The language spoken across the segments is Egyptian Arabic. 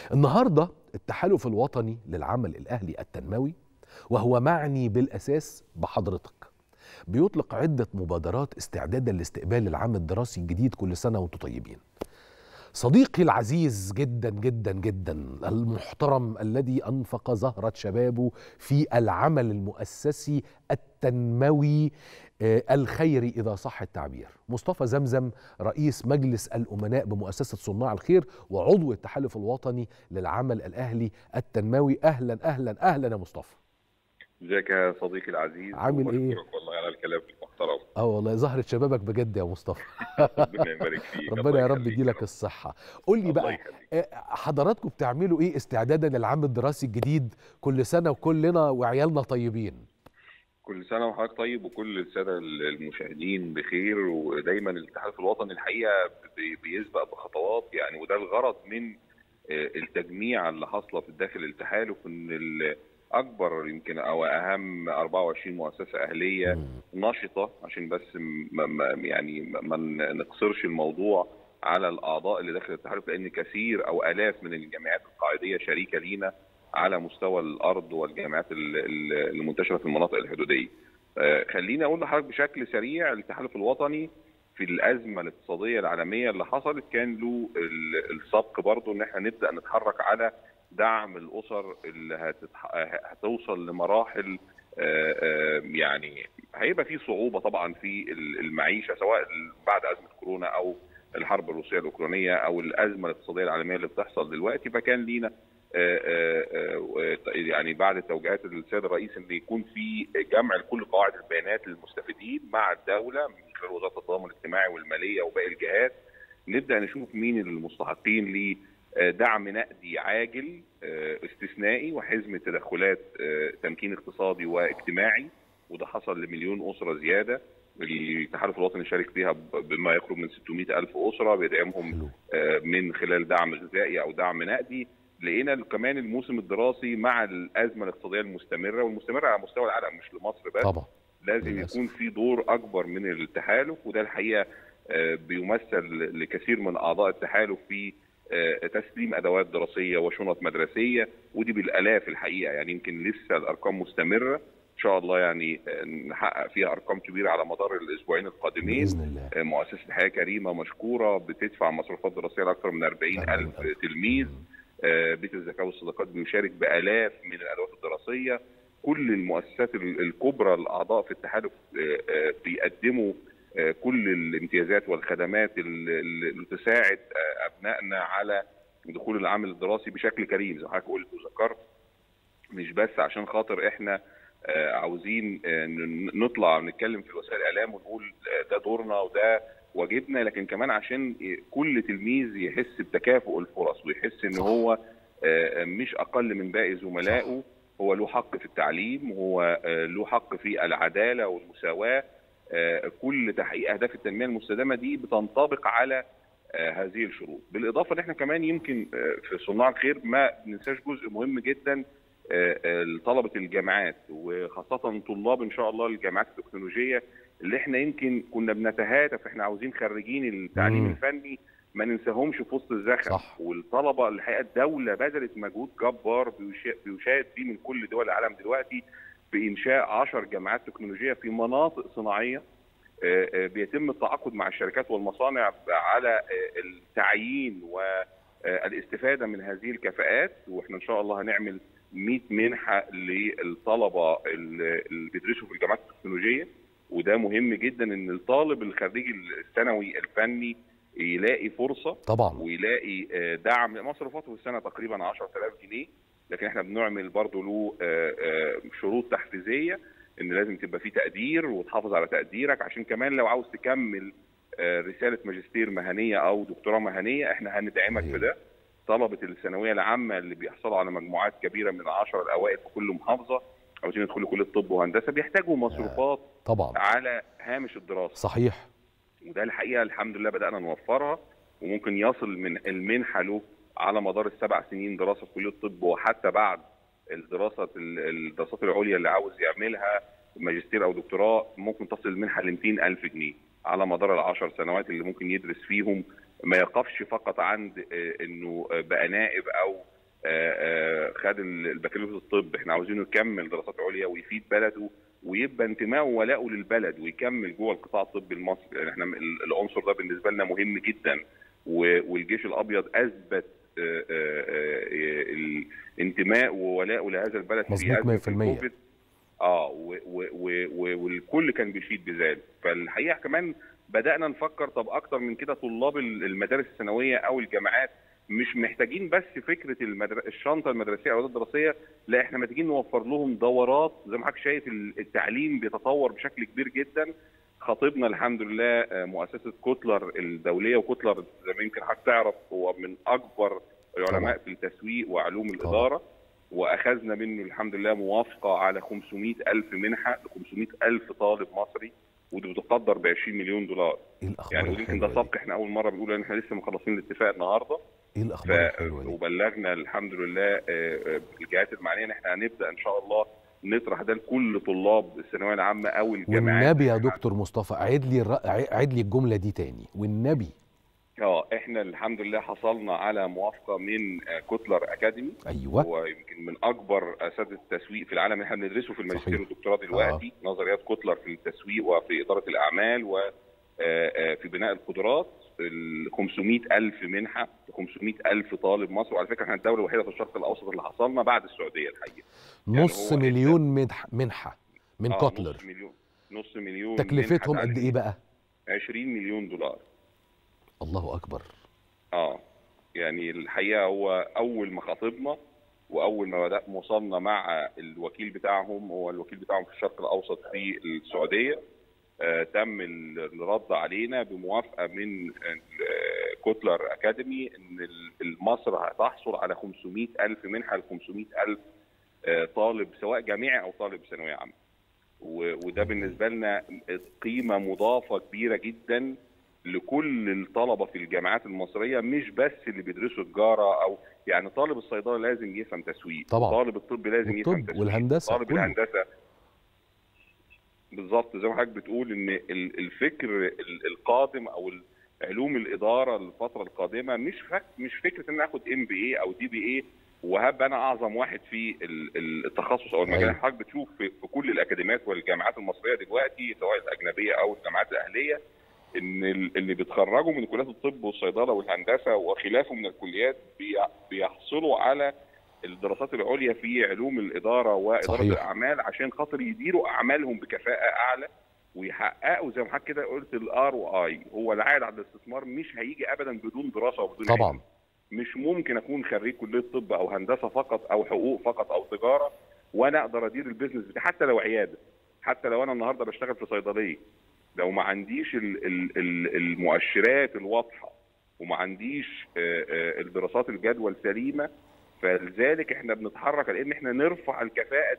النهارده التحالف الوطني للعمل الاهلي التنموي وهو معني بالاساس بحضرتك بيطلق عده مبادرات استعدادا لاستقبال العام الدراسي الجديد كل سنه وانتم طيبين صديقي العزيز جدا جدا جدا المحترم الذي انفق زهره شبابه في العمل المؤسسي التنموي آه، الخيري اذا صح التعبير مصطفى زمزم رئيس مجلس الامناء بمؤسسه صناع الخير وعضو التحالف الوطني للعمل الاهلي التنموي اهلا اهلا اهلا يا مصطفى ازيك يا صديقي العزيز عامل ايه؟ وبشكرك والله على الكلام المحترم اه والله زهره شبابك بجد يا مصطفى ربنا يبارك فيك ربنا الله يا رب يخليك يديلك الصحه قول لي الله بقى يخليك. آه، حضراتكم بتعملوا ايه استعدادا للعام الدراسي الجديد كل سنه وكلنا وعيالنا طيبين كل سنه وحضرتك طيب وكل الساده المشاهدين بخير ودايما الاتحاد الوطني الحقيقه بي- بيسبق بخطوات يعني وده الغرض من آه، التجميع اللي حاصله في داخل التحالف ان ال- اكبر يمكن او اهم 24 مؤسسه اهليه مم. نشطه عشان بس ما ما يعني ما ما نقصرش الموضوع على الاعضاء اللي داخل التحالف لان كثير او الاف من الجامعات القاعديه شريكه لينا على مستوى الارض والجامعات ال- ال- المنتشره في المناطق الحدوديه. آه، خليني اقول لحضرتك بشكل سريع التحالف الوطني في الازمه الاقتصاديه العالميه اللي حصلت كان له ال- السبق برضه ان احنا نبدا نتحرك على دعم الاسر اللي هتتح... هتوصل لمراحل آه، آه، يعني هيبقى في صعوبه طبعا في ال- المعيشه سواء بعد ازمه كورونا او الحرب الروسيه الاوكرانيه او الازمه الاقتصاديه العالميه اللي بتحصل دلوقتي فكان لينا آه، آه، آه، يعني بعد توجيهات السيد الرئيس ان يكون في جمع لكل قواعد البيانات للمستفيدين مع الدوله من خلال وزاره التضامن الاجتماعي والماليه وباقي الجهات نبدا نشوف مين المستحقين لدعم نقدي عاجل آه، استثنائي وحزمه تدخلات آه، تمكين اقتصادي واجتماعي وده حصل لمليون اسره زياده التحالف الوطني شارك فيها ب- بما يقرب من 600 الف اسره بيدعمهم حلو آه، من خلال دعم غذائي او دعم نقدي لقينا كمان الموسم الدراسي مع الازمه الاقتصاديه المستمره والمستمره على مستوى العالم مش لمصر بس طبعا لازم للأسف. يكون في دور اكبر من التحالف وده الحقيقه آه، بيمثل لكثير من اعضاء التحالف في آه، تسليم ادوات دراسيه وشنط مدرسيه ودي بالالاف الحقيقه يعني يمكن لسه الارقام مستمره ان شاء الله يعني آه، نحقق فيها ارقام كبيره على مدار الاسبوعين القادمين باذن الله آه، مؤسسه حياه كريمه مشكوره بتدفع مصروفات دراسيه لاكثر من 40 الف تلميذ آه، بيت الزكاه والصدقات بيشارك بالاف من الادوات الدراسيه كل المؤسسات ال- الكبرى الاعضاء في التحالف آه، آه، بيقدموا آه، كل الامتيازات والخدمات ال- ال- اللي تساعد آه، ابنائنا على دخول العام الدراسي بشكل كريم زي ما حضرتك قلت وذكرت مش بس عشان خاطر احنا آه، عاوزين آه، ن- نطلع نتكلم في وسائل الاعلام ونقول آه، ده دورنا وده واجبنا لكن كمان عشان كل تلميذ يحس بتكافؤ الفرص ويحس ان صح. هو آه، مش اقل من باقي زملائه هو له حق في التعليم وهو آه، له حق في العداله والمساواه آه، كل تحقيق اهداف التنميه المستدامه دي بتنطبق على آه، هذه الشروط بالاضافه ان احنا كمان يمكن آه، في صناع الخير ما ننساش جزء مهم جدا آه، آه، لطلبه الجامعات وخاصه طلاب ان شاء الله الجامعات التكنولوجيه اللي احنا يمكن كنا بنتهاتف احنا عاوزين خريجين التعليم مم. الفني ما ننساهمش في وسط الزخم صح. والطلبه الحقيقه الدوله بذلت مجهود جبار بيشا- بيشاهد فيه من كل دول العالم دلوقتي بانشاء 10 جامعات تكنولوجيه في مناطق صناعيه آه، آه، بيتم التعاقد مع الشركات والمصانع على آه، التعيين والاستفاده من هذه الكفاءات واحنا ان شاء الله هنعمل 100 منحه للطلبه اللي اللي بيدرسوا في الجامعات التكنولوجيه وده مهم جدا ان الطالب الخريج الثانوي الفني يلاقي فرصه طبعا ويلاقي آه، دعم مصروفاته في السنه تقريبا 10000 جنيه لكن احنا بنعمل برضه له آه، آه، شروط تحفيزيه ان لازم تبقى في تقدير وتحافظ على تقديرك عشان كمان لو عاوز تكمل آه، رساله ماجستير مهنيه او دكتوراه مهنيه احنا هندعمك في ده طلبه الثانويه العامه اللي بيحصلوا على مجموعات كبيره من العشر الاوائل في كل محافظه عاوزين يدخلوا كليه طب وهندسه بيحتاجوا مصروفات طبعا على هامش الدراسه صحيح وده الحقيقه الحمد لله بدانا نوفرها وممكن يصل من المنحه له على مدار السبع سنين دراسه في كليه الطب وحتى بعد الدراسه الدراسات العليا اللي عاوز يعملها ماجستير او دكتوراه ممكن تصل المنحه ل 200 الف جنيه على مدار العشر سنوات اللي ممكن يدرس فيهم ما يقفش فقط عند آه، انه آه، بقى نائب او آه، آه، خد ال- البكالوريوس الطب احنا عاوزينه يكمل دراسات عليا ويفيد بلده ويبقى انتمائه وولاؤه للبلد ويكمل جوه القطاع الطبي المصري يعني احنا ال- العنصر ده بالنسبه لنا مهم جدا و- والجيش الابيض اثبت آه، آه، آه، الانتماء وولاؤه لهذا البلد في مظبوط أزمة 100%. الكوفيد. اه و- و- و- و- والكل كان بيشيد بذلك فالحقيقه كمان بدانا نفكر طب اكتر من كده طلاب ال- المدارس الثانويه او الجامعات مش محتاجين بس فكره المدر... الشنطه المدرسيه او الأدوات الدراسيه لا احنا محتاجين نوفر لهم دورات زي ما حضرتك شايف ال- التعليم بيتطور بشكل كبير جدا خطيبنا الحمد لله آه، مؤسسه كوتلر الدوليه وكوتلر زي ما يمكن حضرتك تعرف هو من اكبر العلماء في التسويق وعلوم الاداره واخذنا منه الحمد لله موافقه على 500 الف منحه ل 500 الف طالب مصري ودي بتقدر ب 20 مليون دولار ايه الاخبار يعني يمكن ده الحلوه دي سبق احنا اول مره بنقول ان احنا لسه مخلصين الاتفاق النهارده ايه ف... الاخبار الحلوه دي وبلغنا الحمد لله آه، آه، الجهات المعنيه ان احنا هنبدا ان شاء الله نطرح ده لكل طلاب الثانويه العامه او الجامعات والنبي يا دكتور مصطفى عيد لي الر... عيد لي الجمله دي تاني والنبي اه احنا الحمد لله حصلنا على موافقه من آه، كوتلر اكاديمي ايوه هو يمكن من اكبر اساتذه التسويق في العالم اللي احنا بندرسه في الماجستير صحيح. والدكتوراه دلوقتي نظريات كوتلر في التسويق وفي اداره الاعمال وفي بناء القدرات ال 500 الف منحه ل 500 الف طالب مصري وعلى فكره احنا الدوله الوحيده في الشرق الاوسط اللي حصلنا بعد السعوديه الحقيقه نص هو مليون منح... منحه من آه، كوتلر نص مليون نص مليون تكلفتهم منحة قد ايه بقى 20 مليون دولار الله اكبر اه يعني الحقيقه هو اول ما خاطبنا واول ما بدأ وصلنا مع الوكيل بتاعهم هو الوكيل بتاعهم في الشرق الاوسط في السعوديه آه تم ال- الرد علينا بموافقه من ال- كوتلر اكاديمي ان ال- مصر هتحصل على 500 الف منحه ل 500 الف آه طالب سواء جامعي او طالب ثانويه عامه و- وده بالنسبه لنا قيمه مضافه كبيره جدا لكل الطلبه في الجامعات المصريه مش بس اللي بيدرسوا تجاره او يعني طالب الصيدله لازم يفهم تسويق طبعا. طالب الطب لازم يفهم والطب تسويق والهندسة طالب كله. الهندسه بالظبط زي ما حضرتك بتقول ان ال- الفكر ال- القادم او ال- علوم الاداره الفتره القادمه مش فك مش فكره ان أنا اخد ام بي اي او دي بي اي وهبقى انا اعظم واحد في ال- ال- التخصص او المجال أيوة. حضرتك بتشوف في في كل الاكاديميات والجامعات المصريه دلوقتي سواء الاجنبيه او الجامعات الاهليه ان ال- اللي بيتخرجوا من كليات الطب والصيدله والهندسه وخلافه من الكليات بي- بيحصلوا على الدراسات العليا في علوم الاداره واداره صحيح. الاعمال عشان خاطر يديروا اعمالهم بكفاءه اعلى ويحققوا زي ما حضرتك كده قلت الار واي هو العائد على الاستثمار مش هيجي ابدا بدون دراسه وبدون طبعا علم. مش ممكن اكون خريج كليه طب او هندسه فقط او حقوق فقط او تجاره وانا اقدر ادير البيزنس بتاعي حتى لو عياده حتى لو انا النهارده بشتغل في صيدليه لو ما عنديش ال- ال- ال- المؤشرات الواضحه وما عنديش آه، آه، الدراسات الجدوى السليمه فلذلك احنا بنتحرك لان احنا نرفع الكفاءه دي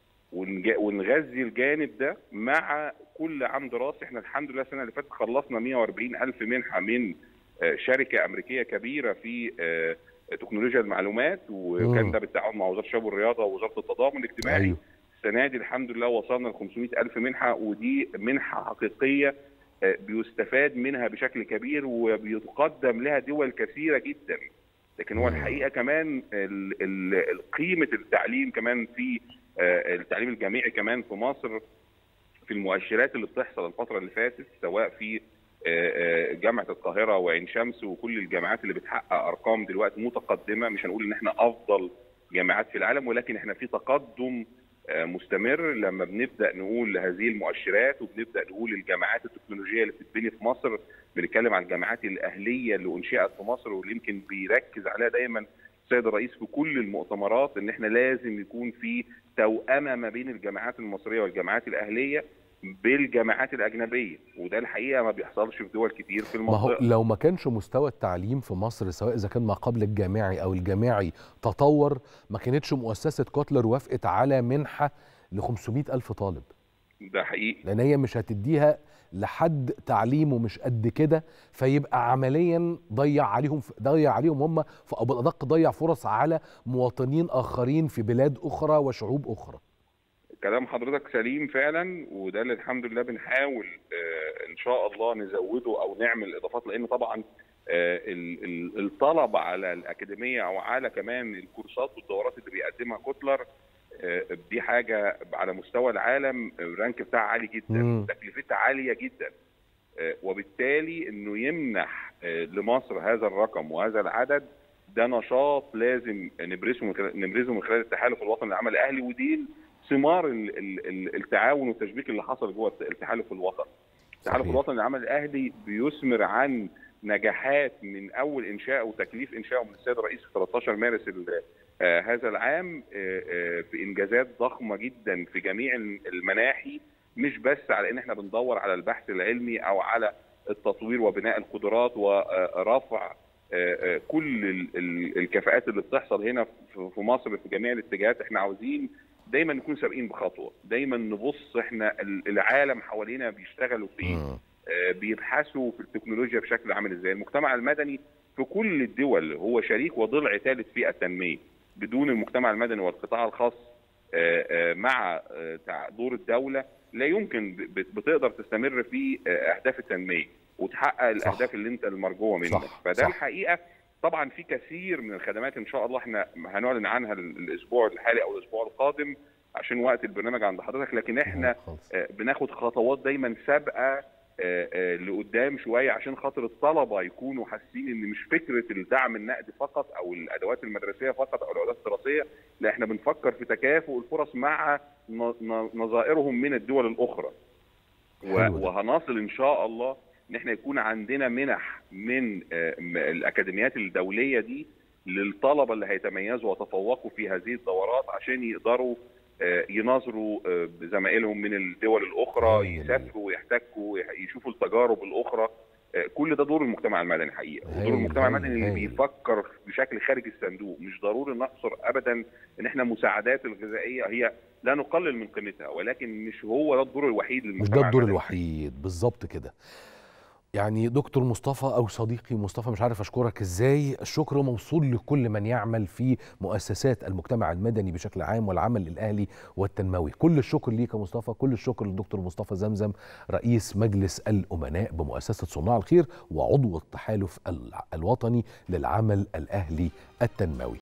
ونج- ونغذي الجانب ده مع كل عام دراسي احنا الحمد لله السنه اللي فاتت خلصنا 140 الف منحه من آه، شركه امريكيه كبيره في آه، تكنولوجيا المعلومات وكان مم. ده بالتعاون مع وزاره الشباب والرياضه ووزاره التضامن الاجتماعي ايوه السنه دي الحمد لله وصلنا ل 500 الف منحه ودي منحه حقيقيه آه، بيستفاد منها بشكل كبير وبيتقدم لها دول كثيره جدا لكن هو مم. الحقيقه كمان ال- ال- قيمه التعليم كمان في آه، التعليم الجامعي كمان في مصر في المؤشرات اللي بتحصل الفتره اللي فاتت سواء في آه، آه، جامعه القاهره وعين شمس وكل الجامعات اللي بتحقق ارقام دلوقتي متقدمه مش هنقول ان احنا افضل جامعات في العالم ولكن احنا في تقدم آه، مستمر لما بنبدا نقول هذه المؤشرات وبنبدا نقول الجامعات التكنولوجيه اللي بتتبني في مصر بنتكلم عن الجامعات الاهليه اللي انشئت في مصر واللي يمكن بيركز عليها دايما السيد الرئيس في كل المؤتمرات ان احنا لازم يكون في توأمه ما بين الجامعات المصريه والجامعات الاهليه بالجامعات الاجنبيه وده الحقيقه ما بيحصلش في دول كتير في ما هو المنطقه لو ما كانش مستوى التعليم في مصر سواء اذا كان ما قبل الجامعي او الجامعي تطور ما كانتش مؤسسه كوتلر وافقت على منحه ل 500 الف طالب ده حقيقي لان هي مش هتديها لحد تعليمه مش قد كده فيبقى عمليا ضيع عليهم ضيع عليهم هم ف- او بالادق ضيع فرص على مواطنين اخرين في بلاد اخرى وشعوب اخرى كلام حضرتك سليم فعلا وده اللي الحمد لله بنحاول آه، ان شاء الله نزوده او نعمل اضافات لان طبعا آه، ال- ال- الطلب على الاكاديميه او على كمان الكورسات والدورات اللي بيقدمها كوتلر آه، دي حاجه على مستوى العالم الرانك بتاعها عالي جدا مم. تكلفتها عاليه جدا آه، وبالتالي انه يمنح آه، لمصر هذا الرقم وهذا العدد ده نشاط لازم نبرزه من خلال نبرزه من خلال التحالف الوطني للعمل الاهلي ودي ثمار ال- ال- ال- التعاون والتشبيك اللي حصل جوه التحالف الوطني. التحالف صحيح. الوطني للعمل الاهلي بيثمر عن نجاحات من اول انشاء وتكليف انشائه من السيد الرئيس في 13 مارس ال- آه، هذا العام آه، آه، بانجازات ضخمه جدا في جميع المناحي مش بس على ان احنا بندور على البحث العلمي او على التطوير وبناء القدرات ورفع آه، آه، كل ال- ال- الكفاءات اللي بتحصل هنا في في مصر في جميع الاتجاهات احنا عاوزين دايما نكون سابقين بخطوه دايما نبص احنا ال- العالم حوالينا بيشتغلوا في ايه مم. آه، بيبحثوا في التكنولوجيا بشكل عامل ازاي المجتمع المدني في كل الدول هو شريك وضلع ثالث في التنميه بدون المجتمع المدني والقطاع الخاص آه، آه، مع آه، تع- دور الدوله لا يمكن ب- ب- بتقدر تستمر في آه، اهداف التنميه وتحقق الاهداف اللي انت المرجوه منك صح، فده صح. الحقيقه طبعا في كثير من الخدمات ان شاء الله احنا هنعلن عنها ال- الاسبوع الحالي او الاسبوع القادم عشان وقت البرنامج عند حضرتك لكن احنا خالص. آه، بناخد خطوات دايما سابقه آه، آه، لقدام شويه عشان خاطر الطلبه يكونوا حاسين ان مش فكره الدعم النقدي فقط او الادوات المدرسيه فقط او الادوات الدراسيه لا احنا بنفكر في تكافؤ الفرص مع ن- ن- نظائرهم من الدول الاخرى و- حلو ده. وهنصل ان شاء الله ان احنا يكون عندنا منح من آه، م- الاكاديميات الدوليه دي للطلبه اللي هيتميزوا وتفوقوا في هذه الدورات عشان يقدروا آه، يناظروا آه، بزمائلهم من الدول الاخرى هايل. يسافروا ويحتكوا يح- يشوفوا التجارب الاخرى آه، كل ده دور المجتمع المدني حقيقه هايل، ودور المجتمع هايل، المدني اللي هايل. بيفكر بشكل خارج الصندوق مش ضروري نحصر ابدا ان احنا مساعدات الغذائيه هي لا نقلل من قيمتها ولكن مش هو ده الدور الوحيد مش للمجتمع ده الدور المدني. الوحيد بالظبط كده يعني دكتور مصطفى او صديقي مصطفى مش عارف اشكرك ازاي الشكر موصول لكل من يعمل في مؤسسات المجتمع المدني بشكل عام والعمل الاهلي والتنموي كل الشكر ليك يا مصطفى كل الشكر للدكتور مصطفى زمزم رئيس مجلس الامناء بمؤسسه صناع الخير وعضو التحالف ال- الوطني للعمل الاهلي التنموي